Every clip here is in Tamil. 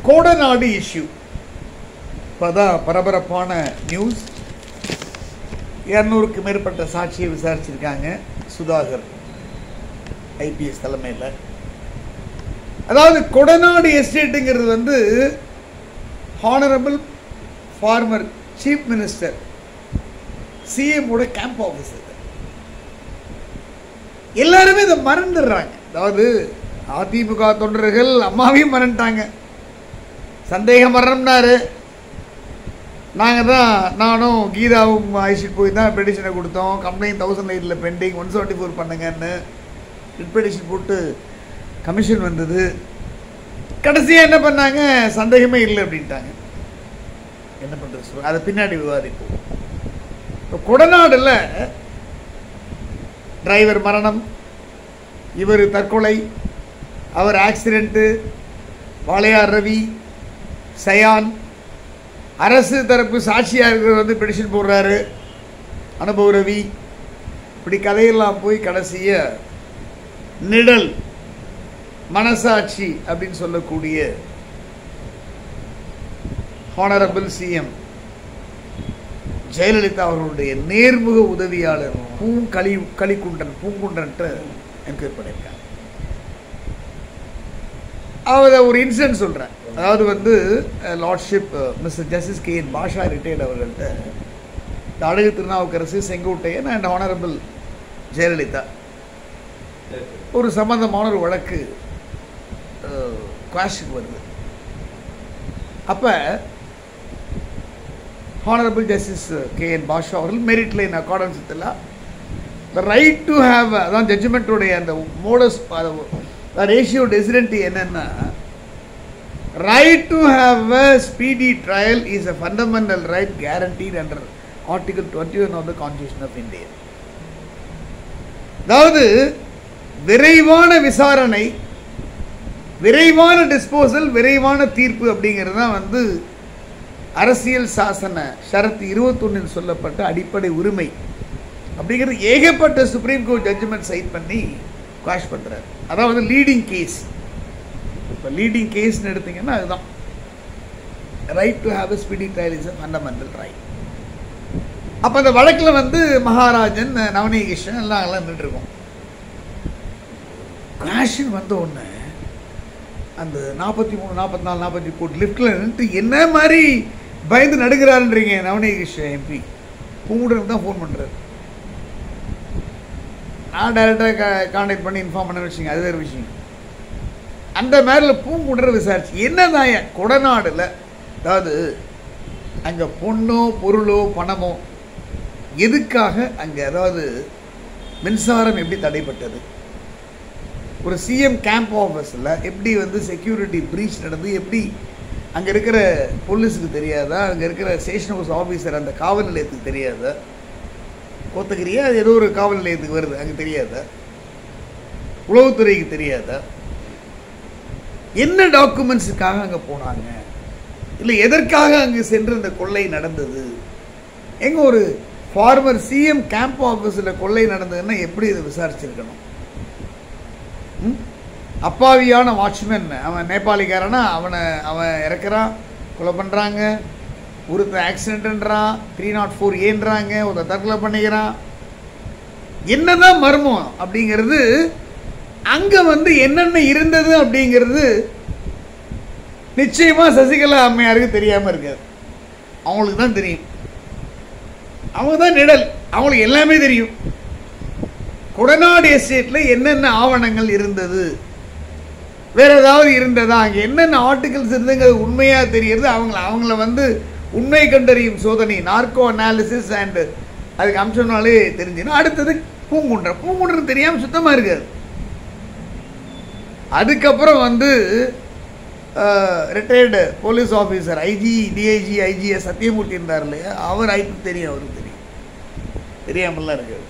கோடநாடு இஷ்யூ இப்போதான் பரபரப்பான நியூஸ் இரநூறுக்கு மேற்பட்ட சாட்சியை விசாரிச்சிருக்காங்க சுதாகர் ஐபிஎஸ் தலைமையில் அதாவது கொடநாடு எஸ்டேட்டுங்கிறது வந்து ஹானரபிள் ஃபார்மர் சீஃப் மினிஸ்டர் சிஎம்மோட கேம்ப் ஆஃபீஸ் இது எல்லாருமே இதை மறந்துடுறாங்க அதாவது அதிமுக தொண்டர்கள் அம்மாவையும் மறந்துட்டாங்க சந்தேக மரணம்னாரு நாங்கள் தான் நானும் கீதாவும் அழைச்சிட்டு போய் தான் பெட்டிஷனை கொடுத்தோம் கம்ப்ளைண்ட் தௌசண்ட் எயிட்டில் பெண்டிங் ஒன் செவன்ட்டி ஃபோர் பண்ணுங்கன்னு ரிட் பெட்டிஷன் போட்டு கமிஷன் வந்தது கடைசியாக என்ன பண்ணாங்க சந்தேகமே இல்லை அப்படின்ட்டாங்க என்ன பண்ணுறது சொல்லுங்க அதை பின்னாடி விவாதிப்போம் இப்போ கொடநாடில் டிரைவர் மரணம் இவர் தற்கொலை அவர் ஆக்சிடெண்ட்டு வாளையார் ரவி சயான் அரசு தரப்பு சாட்சியாக இருக்கிறவர் வந்து பெடிஷன் போடுறாரு அனுபவ ரவி இப்படி கதையெல்லாம் போய் கடைசிய நிழல் மனசாட்சி அப்படின்னு சொல்லக்கூடிய ஹானரபிள் சிஎம் ஜெயலலிதா அவர்களுடைய நேர்முக உதவியாளர் பூங்களி களிக்குண்டன் பூங்குண்டன்ட்டு என்கொயரி பண்ணியிருக்காங்க அவர் ஒரு இன்சிடென்ட் சொல்கிறேன் அதாவது வந்து lordship mister justice K N Basha retired அவர்கள்ட்ட இந்த அழகு திருநாவுக்கரசு செங்கோட்டையன் அண்ட் ஹானரபிள் ஜெயலலிதா ஒரு சம்பந்தமான ஒரு வழக்கு குவாஷுக்கு வருது அப்போ honourable justice K N Basha அவர்கள் மெரிட்ல in accordance with the right to have அதான் ஜட்ஜ்மெண்ட்டுடைய அந்த மோடஸ் ரேஷியோ டெசிடென்ட் என்னன்னா right to have a speedy trial is a fundamental right guaranteed under article twenty one of the constitution of India அதாவது விரைவான விசாரணை விரைவான டிஸ்போசல் விரைவான தீர்ப்பு அப்படிங்கிறது தான் வந்து அரசியல் சாசன ஷரத்து இருபத்தொன்னில் சொல்லப்பட்ட அடிப்படை உரிமை அப்படிங்கிறது ஏகப்பட்ட சுப்ரீம் கோர்ட் ஜட்ஜ்மெண்ட் சைட் பண்ணி குவாஷ் பண்ணுறாரு அதாவது லீடிங் கேஸ் இப்போ லீடிங் கேஸ்னு எடுத்தீங்கன்னா அதுதான் right to have a speedy trial is a fundamental right அப்போ அந்த வழக்கில் வந்து மகாராஜன் நவநீகிருஷ்ணன் எல்லாம் எல்லாம் நின்றுருக்கோம் கிராஷன் வந்த உடனே அந்த நாற்பத்தி மூணு நாற்பத்தி நாலு நாற்பத்தி போட்டு லிஃப்ட்டில் நின்றுட்டு என்ன மாதிரி பயந்து நடுகிறாருன்றீங்க நவநீகிருஷ்ணன் எம்பி பூங்குடனுக்கு தான் ஃபோன் பண்ணுறாரு நான் டைரெக்டாக கான்டாக்ட் பண்ணி இன்ஃபார்ம் பண்ண வச்சுங்க அது வேறு விஷயம் அந்த மேரில் பூங்குடரை விசாரிச்சு என்னதான் கொடநாடில் அதாவது அங்கே பொண்ணோ பொருளோ பணமோ எதுக்காக அங்கே அதாவது மின்சாரம் எப்படி தடைப்பட்டது ஒரு சிஎம் கேம்ப் ஆஃபீஸில் எப்படி வந்து செக்யூரிட்டி ப்ரீச் நடந்து எப்படி அங்கே இருக்கிற போலீஸுக்கு தெரியாதா அங்கே இருக்கிற ஸ்டேஷன் ஹவுஸ் ஆஃபீஸர் அந்த காவல் நிலையத்துக்கு தெரியாதா கோத்தகிரியா அது ஏதோ ஒரு காவல் நிலையத்துக்கு வருது அங்கே தெரியாதா உளவுத்துறைக்கு தெரியாதா என்ன டாக்குமெண்ட்ஸுக்காக அங்கே போனாங்க இல்லை எதற்காக அங்கு சென்று இந்த கொள்ளை நடந்தது எங்க ஒரு ஃபார்மர் சிஎம் கேம்ப் ஆஃபீஸில் கொள்ளை நடந்ததுன்னா எப்படி இதை விசாரிச்சிருக்கணும் ம்? அப்பாவியான வாட்ச்மேன் அவன் நேபாளிக்காரனா அவனை அவன் இறக்குறான் கொலை பண்ணுறாங்க ஒருத்தர் ஆக்சிடென்ட்ன்றான் த்ரீ நாட் ஃபோர் ஏன்றாங்க ஒருத்தர் தற்கொலை பண்ணிக்கிறான் என்னதான் மர்மம் அப்படிங்கிறது அங்கே வந்து என்னென்ன இருந்தது அப்படிங்கிறது நிச்சயமா சசிகலா அம்மையாருக்கு தெரியாம இருக்காது அவங்களுக்கு தான் தெரியும் அவங்க தான் நிழல் அவங்களுக்கு எல்லாமே தெரியும் கொடநாடு எஸ்டேட்ல என்னென்ன ஆவணங்கள் இருந்தது வேற ஏதாவது இருந்ததா அங்க என்னென்ன ஆர்டிகல்ஸ் இருந்துங்கிறது உண்மையா தெரியறது அவங்கள அவங்கள வந்து உண்மை கண்டறியும் சோதனை நார்கோ அனாலிசிஸ் அண்ட் அதுக்கு அம்சம்னாலே தெரிஞ்சுன்னா அடுத்தது பூங்குன்ற பூங்குன்றம் தெரியாம சுத்தமா இருக்காது அதுக்கப்புறம் வந்து retired police officer IG DIG IGs Sathyamoorthy இருந்தார் இல்லையா அவர் ஐக்கு தெரியும் அவருக்கு தெரியும் தெரியாமலாம் இருக்காது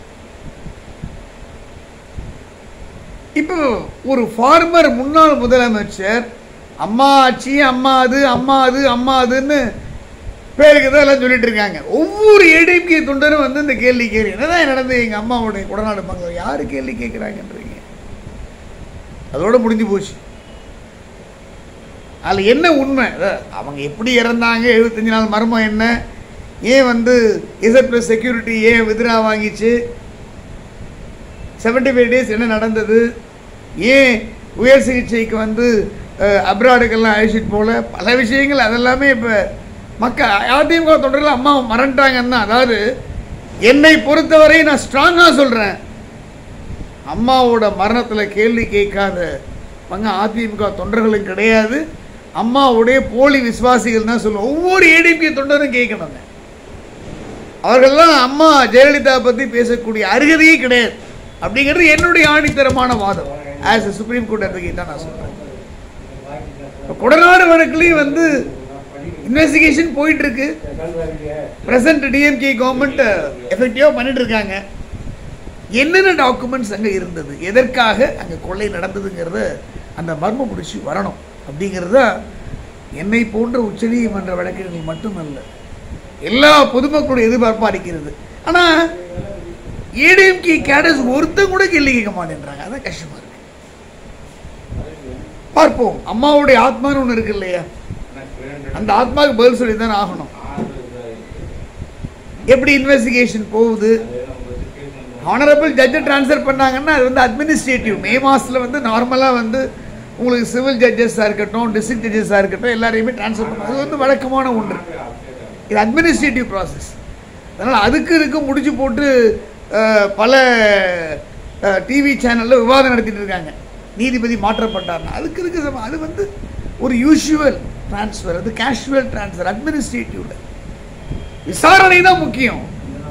இப்போ ஒரு ஃபார்மர் முன்னாள் முதலமைச்சர் அம்மா ஆச்சி அம்மா அது அம்மா அது அம்மா அதுன்னு பேருக்கு தான் எல்லாம் சொல்லிட்டு இருக்காங்க ஒவ்வொரு ஏடிஎம்கே தொண்டரும் வந்து இந்த கேள்வி கேள்வி என்னதான் நடந்தது எங்கள் அம்மாவுடைய குடநாடு பங்கு யார் கேள்வி கேட்குறாங்கன்றீங்க அதோட முடிஞ்சு போச்சு அதில் என்ன உண்மை அதாவது அவங்க எப்படி இறந்தாங்க எழுபத்தஞ்சு நாள் மர்மம் என்ன ஏன் வந்து இசட் ப்ளஸ் செக்யூரிட்டி ஏன் வித்ரா வாங்கிச்சு செவன்டி ஃபைவ் டேஸ் என்ன நடந்தது ஏன் உயர் சிகிச்சைக்கு வந்து அப்ராடுக்கெல்லாம் அழைச்சிட்டு போகல பல விஷயங்கள் அதெல்லாமே இப்போ மக்கள் அதிமுக தொடரில் அம்மா மறந்துட்டாங்கன்னா அதாவது என்னை பொறுத்தவரை நான் ஸ்ட்ராங்காக சொல்கிறேன் அம்மாவோட மரணத்தில் கேள்வி கேட்காத பங்க அதிமுக தொண்டர்களும் கிடையாது அம்மாவுடைய போலி விசுவாசிகள் தான் சொல்லுவோம் ஒவ்வொரு ஏடிபி தொண்டரும் கேட்கணுங்க அவர்கள்லாம் அம்மா ஜெயலலிதா பற்றி பேசக்கூடிய அருகதையே கிடையாது அப்படிங்கிறது என்னுடைய ஆணித்தரமான வாதம் as a supreme court advocate தான் நான் சொல்கிறேன் இப்போ கொடநாடு வழக்குலையும் வந்து இன்வெஸ்டிகேஷன் போயிட்டு இருக்கு பிரசன்ட் டிஎம்கே கவர்மெண்ட் எஃபெக்டிவாக பண்ணிட்டு இருக்காங்க என்னென்ன டாக்குமெண்ட்ஸ் அங்கே இருந்தது எதற்காக அங்கே கொள்ளை நடந்ததுங்கிறத அந்த மர்ம முடிச்சு வரணும் அப்படிங்கிறத என்னை போன்ற உச்சநீதிமன்ற வழக்கறிஞர்கள் மட்டுமல்ல எல்லா பொதுமக்களுடைய எதிர்பார்ப்பாக இருக்கிறது ஆனால் ஏடிஎம்கே கேடஸ் ஒருத்தன் கூட கேள்வி கேட்க மாட்டேன்றாங்க அதான் கஷ்டமா இருக்கு பார்ப்போம் அம்மாவுடைய ஆத்மான்னு ஒன்று இருக்கு இல்லையா அந்த ஆத்மாவுக்கு பதில் சொல்லி தான் ஆகணும் எப்படி இன்வெஸ்டிகேஷன் போகுது ஹானரபிள் ஜட்ஜை ட்ரான்ஸ்ஃபர் பண்ணாங்கன்னா அது வந்து அட்மினிஸ்ட்ரேட்டிவ் மே மாதத்தில் வந்து நார்மலாக வந்து உங்களுக்கு சிவில் ஜட்ஜஸாக இருக்கட்டும் டிஸ்ட்ரிக்ட் ஜட்ஜஸாக இருக்கட்டும் எல்லாரையுமே ட்ரான்ஸ்ஃபர் பண்ணணும் அது வந்து வழக்கமான ஒன்று இது அட்மினிஸ்ட்ரேட்டிவ் ப்ராசஸ் அதனால் அதுக்கு இருக்கு முடிச்சு போட்டு அஹ், பல டிவி சேனலில் விவாதம் நடத்திட்டு இருக்காங்க நீதிபதி மாற்றப்பட்டார்னா அதுக்கு இருக்கு சம- அது வந்து ஒரு யூஷுவல் ட்ரான்ஸ்ஃபர் அது கேஷுவல் ட்ரான்ஸ்ஃபர் அட்மினிஸ்ட்ரேட்டிவ்ல விசாரணை தான் முக்கியம்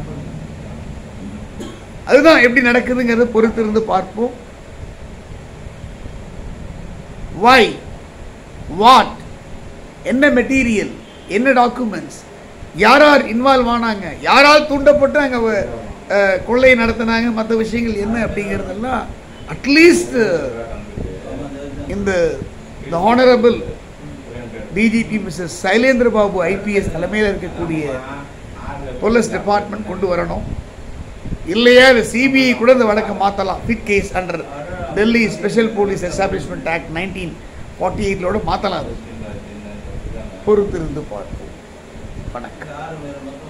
அதுதான் எப்படி நடக்குதுங்கிறத பொறுத்து இருந்து பார்ப்போம் வை வாட் என்ன மெட்டீரியல் என்ன டாக்குமெண்ட்ஸ் யார் யார் இன்வால்வ் ஆனாங்க யாரால் தூண்டப்பட்டு அங்கே கொள்ளை நடத்தினாங்க மற்ற விஷயங்கள் என்ன அப்படிங்கிறதெல்லாம் அட்லீஸ்ட் இந்த the honourable DGP mister Sylendra Babu IPS தலைமையில் இருக்கக்கூடிய போலீஸ் டிபார்ட்மெண்ட் கொண்டு வரணும் இல்லையா இது சிபிஐ கூட இந்த வழக்கை மாற்றலாம் fit case under Delhi special police establishment act nineteen forty எயிட்லோட மாற்றலாம் அது பொறுத்திருந்து பார்ப்போம் வணக்கம்